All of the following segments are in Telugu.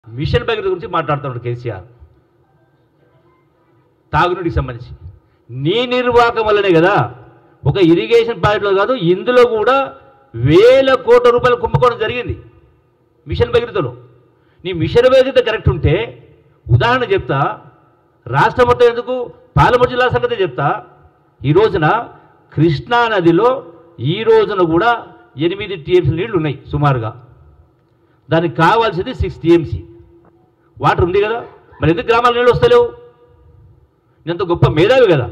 మిషన్ భగీరథ గురించి మాట్లాడుతున్నాడు కేసీఆర్ తాగునీటికి సంబంధించి నీ నిర్వాహకం వల్లనే కదా ఒక ఇరిగేషన్ ప్రాజెక్టులో కాదు ఇందులో కూడా వేల కోట్ల రూపాయలు కుంభకోణం జరిగింది మిషన్ భగీరథలో నీ మిషన్ భగీరథ కరెక్ట్ ఉంటే ఉదాహరణ చెప్తా రాష్ట్రం మొత్తం ఎందుకు పాలమూరు జిల్లా సంగతి చెప్తా ఈ రోజున కృష్ణా నదిలో ఈ రోజున కూడా ఎనిమిది టీఎంసీ నీళ్లు ఉన్నాయి సుమారుగా దానికి కావాల్సింది సిక్స్ టీఎంసీ వాటర్ ఉంది కదా మరి ఎందుకు గ్రామాల నీళ్ళు వస్తలేవు ఇంత గొప్ప మేధావి కదా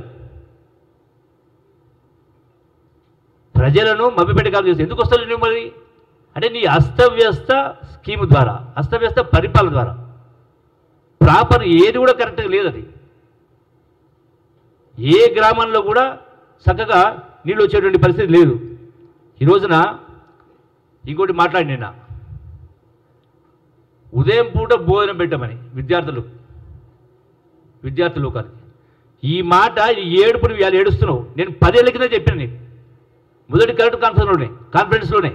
ప్రజలను మభ్యపెట్టే కాలం చేస్తే ఎందుకు వస్తలేవు నువ్వు మరి అంటే నీ అస్తవ్యస్త స్కీమ్ ద్వారా అస్తవ్యస్త పరిపాలన ద్వారా ప్రాపర్ ఏది కూడా కరెక్ట్గా లేదు అది ఏ గ్రామంలో కూడా చక్కగా నీళ్ళు వచ్చేటువంటి పరిస్థితి లేదు ఈ రోజున ఇంకోటి మాట్లాడి నిన్న ఉదయం పూట భోజనం పెట్టమని విద్యార్థులు విద్యార్థులు లోకానికి ఈ మాట ఈ ఏడుపుని ఇవాళ ఏడుస్తున్నావు నేను పదేళ్ళ కింద చెప్పాను నీకు మొదటి కరెక్ట్ కాన్ఫరెన్స్లోనే కాన్ఫరెన్స్లోనే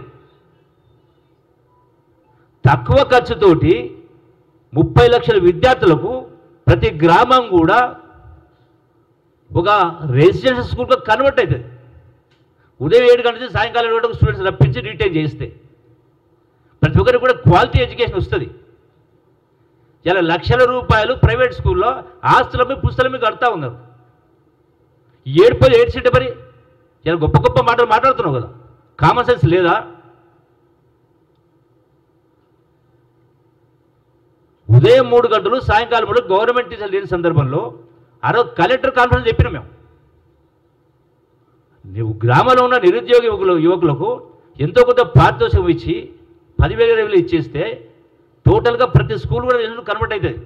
తక్కువ ఖర్చుతోటి ముప్పై లక్షల విద్యార్థులకు ప్రతి గ్రామం కూడా ఒక రెసిడెన్షియల్ స్కూల్గా కన్వర్ట్ అవుతుంది ఉదయం ఏడు గంటల నుంచి సాయంకాలం ఏడు వరకు స్టూడెంట్స్ రప్పించి రీటైన్ చేస్తే ప్రతి ఒక్కరికి కూడా క్వాలిటీ ఎడ్యుకేషన్ వస్తుంది ఇలా లక్షల రూపాయలు ప్రైవేట్ స్కూల్లో ఆస్తులపై పుస్తకమే కడతా ఉన్నారు ఏడుపది ఏడ్చింటే మరి ఇలా గొప్ప గొప్ప మాటలు మాట్లాడుతున్నావు కదా కామన్ సెన్స్ లేదా ఉదయం మూడు గంటలు సాయంకాలం మూడు గవర్నమెంట్ టీచర్ లేని సందర్భంలో ఆ రోజు కలెక్టర్ కాన్ఫరెన్స్ చెప్పిన మేము నువ్వు గ్రామంలో ఉన్న నిరుద్యోగ యువకులు యువకులకు ఎంతో కొంత పారితోషికం ఇచ్చి పదివేల వేలు ఇచ్చేస్తే టోటల్గా ప్రతి స్కూల్ కూడా ఎందుకు కన్వర్ట్ అవుతుంది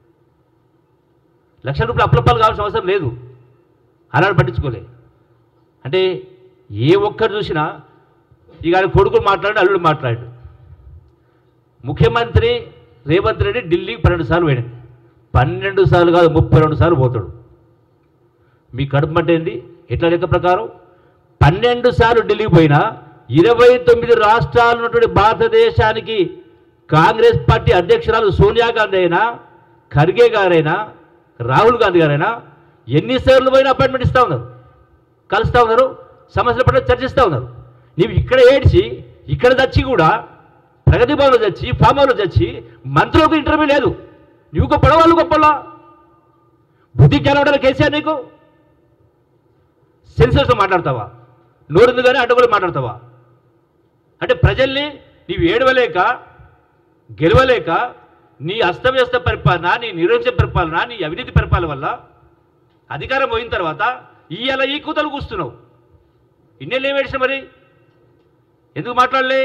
లక్షల రూపాయలు అప్లపాలు కావాల్సిన అవసరం లేదు అలాంటి పట్టించుకోలే అంటే ఏ ఒక్కరు చూసినా ఇక ఆయన కొడుకు మాట్లాడి అల్లుడు మాట్లాడు ముఖ్యమంత్రి రేవంత్ రెడ్డి ఢిల్లీకి పన్నెండు సార్లు పోయాడు పన్నెండు సార్లు కాదు ముప్పై రెండు సార్లు పోతాడు మీ కడుపు మంట ఏంది ఎట్లా లెక్క ప్రకారం పన్నెండు సార్లు ఢిల్లీకి పోయినా ఇరవై తొమ్మిది రాష్ట్రాలు ఉన్నటువంటి భారతదేశానికి కాంగ్రెస్ పార్టీ అధ్యక్షురాలు సోనియా గాంధీ అయినా ఖర్గే గారైనా రాహుల్ గాంధీ గారైనా ఎన్నిసార్లు పోయినా అపాయింట్మెంట్ ఇస్తూ ఉన్నారు కలుస్తూ ఉన్నారు సమస్యల పట్ల చర్చిస్తూ ఉన్నారు నీవు ఇక్కడ ఏడ్చి ఇక్కడ చచ్చి కూడా ప్రగతి భవన్లో చచ్చి ఫామ్ హౌస్లో చచ్చి మంత్రులకు ఇంటర్వ్యూ లేదు నువ్వు గొప్ప వాళ్ళు గొప్పలా బుద్ధి జ్ఞానం కేసీఆర్ నీకు సెన్సర్స్లో మాట్లాడతావా నోరుంది కానీ అడ్డగోలు మాట్లాడతావా అంటే ప్రజల్ని నీవు ఏడవలేక గెలవలేక నీ అస్తవ్యస్త పరిపాలన నీ నిరోధ పరిపాలన నీ అవినీతి పరిపాలన వల్ల అధికారం పోయిన తర్వాత ఇవాళ ఈ కూతలు కూస్తున్నావు ఇన్నేళ్ళు ఏం ఏడిచిన మరి ఎందుకు మాట్లాడలే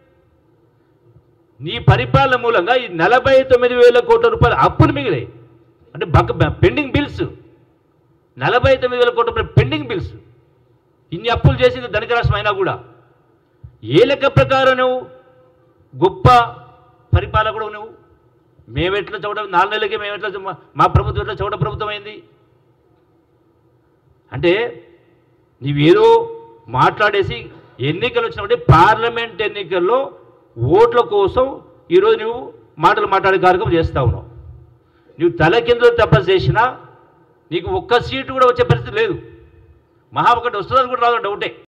నీ పరిపాలన మూలంగా ఈ నలభై తొమ్మిది వేల కోట్ల రూపాయల అప్పులు మిగిలాయి అంటే బక పెండింగ్ బిల్స్ నలభై తొమ్మిది వేల కోట్ల రూపాయల పెండింగ్ బిల్స్ ఇన్ని అప్పులు చేసింది ధనిక రాష్ట్రం అయినా కూడా ఏ లెక్క ప్రకారం నువ్వు గొప్ప పరిపాలకుడు నువ్వు మేమెట్లా చౌట నాలుగు నెలలకి మేమెట్లా మా- మా ప్రభుత్వం ఎట్లా చౌట ప్రభుత్వం అయింది అంటే నీవేదో మాట్లాడేసి ఎన్నికలు వచ్చినప్పుడు పార్లమెంట్ ఎన్నికల్లో ఓట్ల కోసం ఈరోజు నువ్వు మాటలు మాట్లాడే కార్యక్రమం చేస్తా ఉన్నావు నువ్వు తల కిందలో తపస్సు చేసినా నీకు ఒక్క సీటు కూడా వచ్చే పరిస్థితి లేదు మహా ఒకటి వస్తుందని కూడా రాదు డౌటే